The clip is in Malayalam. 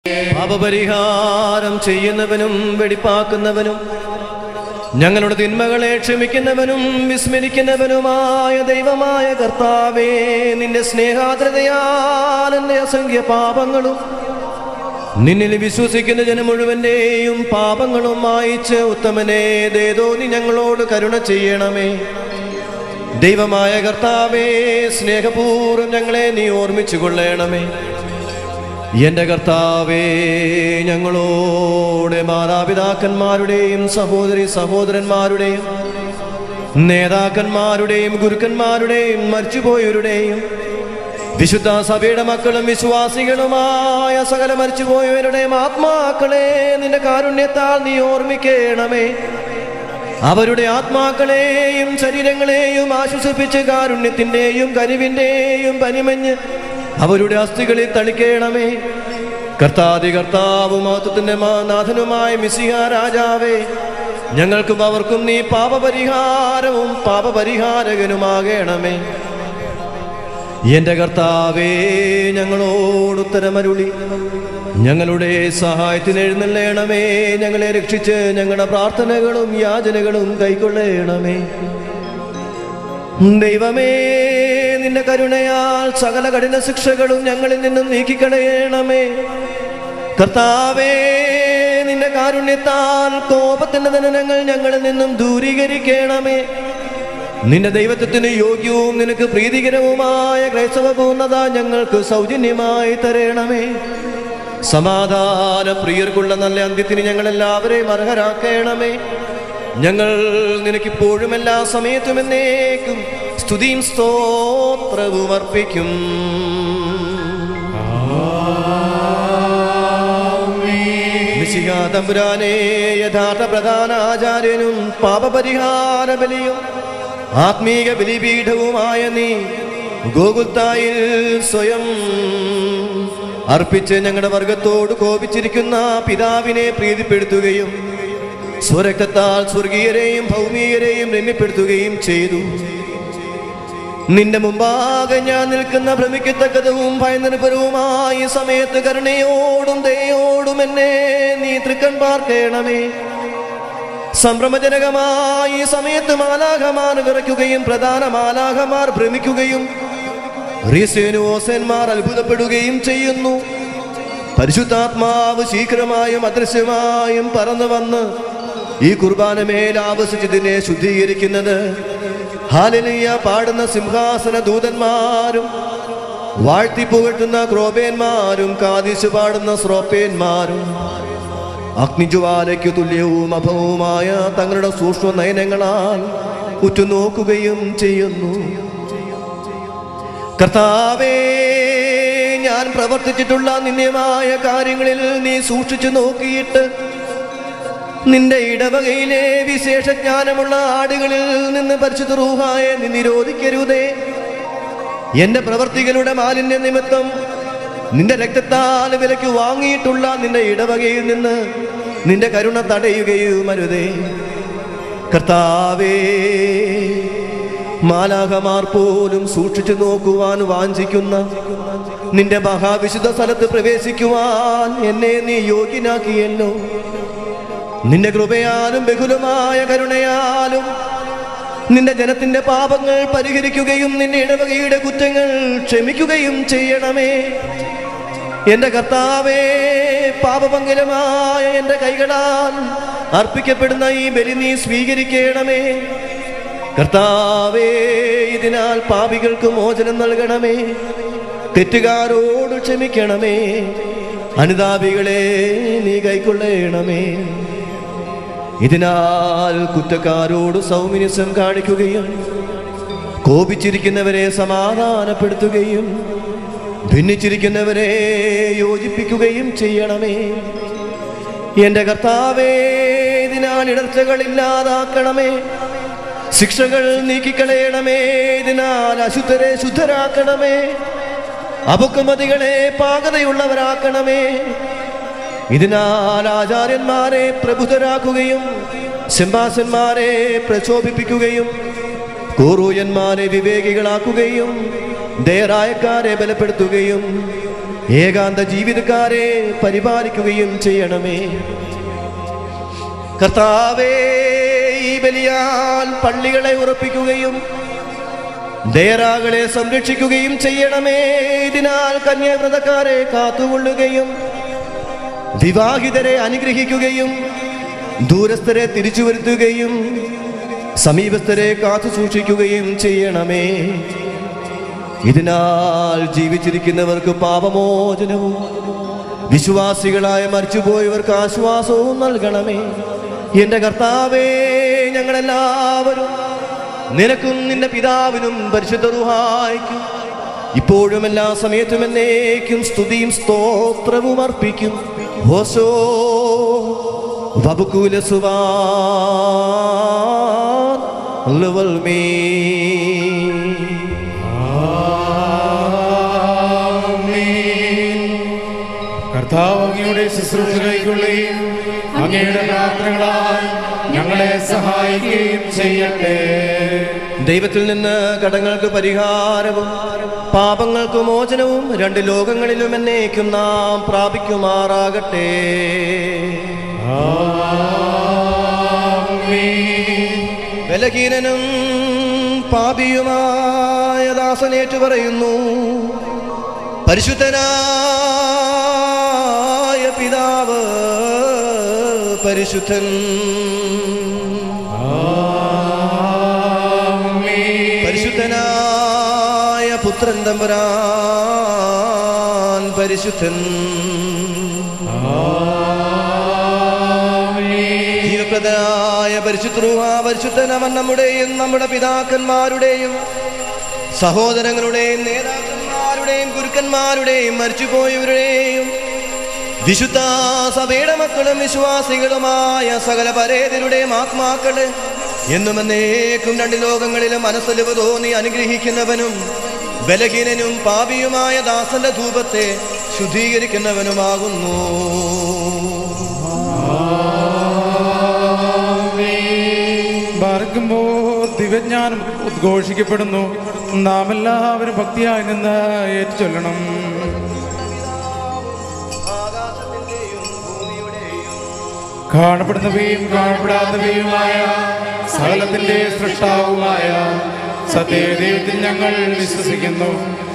പാപപരിഹാരം ചെയ്യുന്നവനും വെടിപ്പാക്കുന്നവനും ഞങ്ങളുടെ തിന്മകളെ ക്ഷമിക്കുന്നവനും വിസ്മരിക്കുന്നവനുമായ ദൈവമായ കർത്താവേ നിന്റെ സ്നേഹാദ്രതയാൽ എന്റെ അസംഖ്യ പാപങ്ങളും നിന്നിൽ വിശ്വസിക്കുന്ന ജനം മുഴുവന്റെയും പാപങ്ങളും മായിച്ച് ഉത്തമനെ ദേതോ നീ ഞങ്ങളോട് കരുണ ചെയ്യണമേ ദൈവമായ കർത്താവേ സ്നേഹപൂർവ്വം ഞങ്ങളെ നീ ഓർമ്മിച്ചു കൊള്ളണമേ എന്റെ കർത്താവേ ഞങ്ങളോട് മാതാപിതാക്കന്മാരുടെയും സഹോദരി സഹോദരന്മാരുടെയും നേതാക്കന്മാരുടെയും ഗുരുക്കന്മാരുടെയും മരിച്ചുപോയവരുടെയും വിശുദ്ധ സഭയുടെ മക്കളും വിശ്വാസികളുമായ സകല മരിച്ചുപോയവരുടെയും ആത്മാക്കളെ നിന്റെ കാരുണ്യത്താൽ നീ ഓർമ്മിക്കണമേ അവരുടെ ആത്മാക്കളെയും ശരീരങ്ങളെയും ആശ്വസിപ്പിച്ച് കാരുണ്യത്തിന്റെയും കനിവിന്റെയും പനിമഞ്ഞ് അവരുടെ അസ്ഥികളിൽ തളിക്കണമേ കർത്താതി കർത്താവും മഹത്വത്തിന്റെ മാ- നാഥനുമായ മിസിഹ രാജാവേ ഞങ്ങൾക്കും അവർക്കും നീ പാപപരിഹാരവും പാപപരിഹാരകനുമാകണമേ എന്റെ കർത്താവേ ഞങ്ങളോട് ഉത്തരമരുളി ഞങ്ങളുടെ സഹായത്തിന് എഴുന്നള്ളണമേ ഞങ്ങളെ രക്ഷിച്ച് ഞങ്ങളുടെ പ്രാർത്ഥനകളും യാചനകളും കൈക്കൊള്ളണമേ ദൈവമേ നിന്റെ കരുണയാൽ സകല കഠിന ശിക്ഷകളും ഞങ്ങളിൽ നിന്നും നീക്കിക്കളയണമേ കർത്താവേ നിന്റെ കാരുണ്യത്താൽ കോപത്തിന്റെ ദനനങ്ങൾ ഞങ്ങളിൽ നിന്നും ദൂരീകരിക്കണമേ നിന്റെ ദൈവത്വത്തിന് യോഗ്യവും നിനക്ക് പ്രീതികരവുമായ ക്രൈസ്തവ പൂർണ്ണത ഞങ്ങൾക്ക് സൗജന്യമായി തരണമേ സമാധാന പ്രിയർക്കുള്ള നല്ല അന്ത്യത്തിന് ഞങ്ങൾ എല്ലാവരെയും അർഹരാക്കണമേ ഞങ്ങൾ നിനക്കിപ്പോഴും എല്ലാ സമയത്തും എന്നേക്കും സ്തുതിയും സ്തോത്രവും അർപ്പിക്കും മിശിഹാ തമ്പുരാനെ യഥാർത്ഥ പ്രധാന ആചാര്യനും പാപപരിഹാര ബലിയും ആത്മീക ബലിപീഠവുമായ നീ ഗോകുൽത്തായിൽ സ്വയം അർപ്പിച്ച് ഞങ്ങളുടെ വർഗത്തോട് കോപിച്ചിരിക്കുന്ന പിതാവിനെ പ്രീതിപ്പെടുത്തുകയും സ്വരക്തത്താൽ സ്വർഗീയരെയും ഭൗമീയരെയും രമ്യപ്പെടുത്തുകയും ചെയ്തു നിന്റെ മുമ്പാകെ ഞാൻ നിൽക്കുന്ന ഭ്രമിക്കത്തക്കതും ഭയനിർഭരവുമായ ഈ സമയത്ത് കരുണയോടും ദയോടും എന്നെ നീ തൃക്കൺ പാർക്കണമേ സംഭ്രമജനകമായ ഈ സമയത്ത് മാലാഹമാർ വിറയ്ക്കുകയും പ്രധാന മാലാഹമാർ ഭ്രമിക്കുകയും റീസേനുവോസന്മാർ അത്ഭുതപ്പെടുകയും ചെയ്യുന്നു പരിശുദ്ധാത്മാവ് ശീഘ്രമായും അദൃശ്യമായും പറന്നു വന്ന് ഈ കുർബാന മേൽ ആവശിച്ചതിനെ ശുദ്ധീകരിക്കുന്നത് ഹാലലിയ പാടുന്ന സിംഹാസന ദൂതന്മാരും വാഴ്ത്തി പുകഴ്ത്തുന്ന ക്രോപേന്മാരും കാതിശു പാടുന്ന ശ്രോപ്പേന്മാരും അഗ്നിജ്വാലയ്ക്കു തുല്യവും അഭവുമായ തങ്ങളുടെ സൂക്ഷ്മ നയനങ്ങളാൽ ഉറ്റുനോക്കുകയും ചെയ്യുന്നു കർത്താവേ ഞാൻ പ്രവർത്തിച്ചിട്ടുള്ള നിന്ദ്യമായ കാര്യങ്ങളിൽ നീ സൂക്ഷിച്ചു നോക്കിയിട്ട് നിന്റെ ഇടവകയിലെ വിശേഷജ്ഞാനമുള്ള ആടുകളിൽ നിന്ന് പരിശുദ്ധ റൂഹായെ നീ നിരോധിക്കരുതേ എന്റെ പ്രവർത്തികളുടെ മാലിന്യ നിമിത്തം നിന്റെ രക്തത്താൽ വിലക്ക് വാങ്ങിയിട്ടുള്ള നിന്റെ ഇടവകയിൽ നിന്ന് നിന്റെ കരുണ തടയുകയും അരുതേ കർത്താവേ മാലാഹമാർ പോലും സൂക്ഷിച്ചു നോക്കുവാൻ വാഞ്ചിക്കുന്ന നിന്റെ മഹാവിശുദ്ധ സ്ഥലത്ത് പ്രവേശിക്കുവാൻ എന്നെ നീ യോഗ്യനാക്കിയല്ലോ നിന്റെ കൃപയാലും ബഹുലമായ കരുണയാലും നിന്റെ ജനത്തിന്റെ പാപങ്ങൾ പരിഹരിക്കുകയും നിന്റെ ഇടവകയുടെ കുറ്റങ്ങൾ ക്ഷമിക്കുകയും ചെയ്യണമേ എന്റെ കർത്താവേ പാപമംഗലമായ എന്റെ കൈകളാൽ അർപ്പിക്കപ്പെടുന്ന ഈ ബലി നീ സ്വീകരിക്കണമേ കർത്താവേ ഇതിനാൽ പാപികൾക്ക് മോചനം നൽകണമേ തെറ്റുകാരോട് ക്ഷമിക്കണമേ അനുതാപികളെ നീ കൈക്കൊള്ളണമേ ഇതിനാൽ കുറ്റക്കാരോട് സൗമിനിസം കാണിക്കുകയും കോപിച്ചിരിക്കുന്നവരെ സമാധാനപ്പെടുത്തുകയും ഭിന്നിച്ചിരിക്കുന്നവരെ യോജിപ്പിക്കുകയും ചെയ്യണമേ എന്റെ കർത്താവേ ഇതിനാൽ ഇടർച്ചകൾ ഇല്ലാതാക്കണമേ ശിക്ഷകൾ നീക്കിക്കളയണമേ ഇതിനാൽ അശുദ്ധരെ ശുദ്ധരാക്കണമേ അപുക്കുമതികളെ പാകതയുള്ളവരാക്കണമേ ഇതിനാൽ ആചാര്യന്മാരെ പ്രബുദ്ധരാക്കുകയും സിംഹാസന്മാരെ പ്രചോദിപ്പിക്കുകയും കൂറൂയന്മാരെ വിവേകികളാക്കുകയും ദേറായക്കാരെ ബലപ്പെടുത്തുകയും ഏകാന്ത ജീവിതക്കാരെ പരിപാലിക്കുകയും ചെയ്യണമേ കർത്താവേ ഈ ബലിയാൽ പള്ളികളെ ഉറപ്പിക്കുകയും ദേറാകളെ സംരക്ഷിക്കുകയും ചെയ്യണമേ ഇതിനാൽ കന്യാവ്രതക്കാരെ കാത്തുകൊള്ളുകയും വിവാഹിതരെ അനുഗ്രഹിക്കുകയും ദൂരസ്ഥരെ തിരിച്ചു വരുത്തുകയും സമീപസ്ഥരെ കാത്തു സൂക്ഷിക്കുകയും ചെയ്യണമേ ഇതിനാൽ ജീവിച്ചിരിക്കുന്നവർക്ക് പാപമോചനവും വിശ്വാസികളായ മരിച്ചുപോയവർക്ക് ആശ്വാസവും നൽകണമേ എന്റെ കർത്താവേ ഞങ്ങളെല്ലാവരും നിനക്കും നിന്റെ പിതാവിനും പരിശുദ്ധ റുഹായിക്കും ഇപ്പോഴും എല്ലാ സമയത്തും എന്നേക്കും സ്തുതിയും സ്തോത്രവും അർപ്പിക്കും ഹോസോ വബുക്കുല സുവാൻ ലുവൽ മീ കർത്താവ് അങ്ങയുടെ ശുശ്രൂഷ കൈക്കൊള്ളുകയും അങ്ങയുടെ പ്രാർത്ഥനകളാൽ ഞങ്ങളെ സഹായിക്കുകയും ചെയ്യട്ടെ ദൈവത്തിൽ നിന്ന് കടങ്ങൾക്ക് പരിഹാരവും പാപങ്ങൾക്ക് മോചനവും രണ്ട് ലോകങ്ങളിലും എന്നേക്കും നാം പ്രാപിക്കുമാറാകട്ടെ ബലഹീനനും പാപിയുമായ ദാസനേറ്റു പറയുന്നു പരിശുദ്ധനായ പിതാവ് പരിശുദ്ധൻ പരിശുദ്ധനായ പുത്രൻ തമ്പുരാൻ പരിശുദ്ധൻ ജീവപ്രദനായ പരിശുദ്ധ പരിശുദ്ധനവൻ നമ്മുടെയും നമ്മുടെ പിതാക്കന്മാരുടെയും സഹോദരങ്ങളുടെയും നേതാക്കന്മാരുടെയും ഗുരുക്കന്മാരുടെയും മരിച്ചുപോയവരുടെയും വിശുദ്ധ സഭയുടെ മക്കളും വിശ്വാസികളുമായ സകല പരേതരുടെയും ആത്മാക്കള് എന്നും എന്നേക്കും രണ്ട് ലോകങ്ങളിലും മനസ്സലിവ് തോന്നി അനുഗ്രഹിക്കുന്നവനും ബലഹീനനും പാപിയുമായ ദാസന്റെ ധൂപത്തെ ശുദ്ധീകരിക്കുന്നവനുമാകുന്നു പാർക്കുമ്പോൾ ദിവജ്ഞാനം ഉദ്ഘോഷിക്കപ്പെടുന്നു നാം എല്ലാവരും ഭക്തിയായി നിന്ന് ഏറ്റുചൊല്ലണം ആകാശത്തിന്റെയും ഭൂമിയുടെയും കാണപ്പെടുന്നവയും കാണപ്പെടാത്തവയുമായ സകലത്തിന്റെ സൃഷ്ടാവുമായ സത്യദൈവത്തിൽ ഞങ്ങൾ വിശ്വസിക്കുന്നു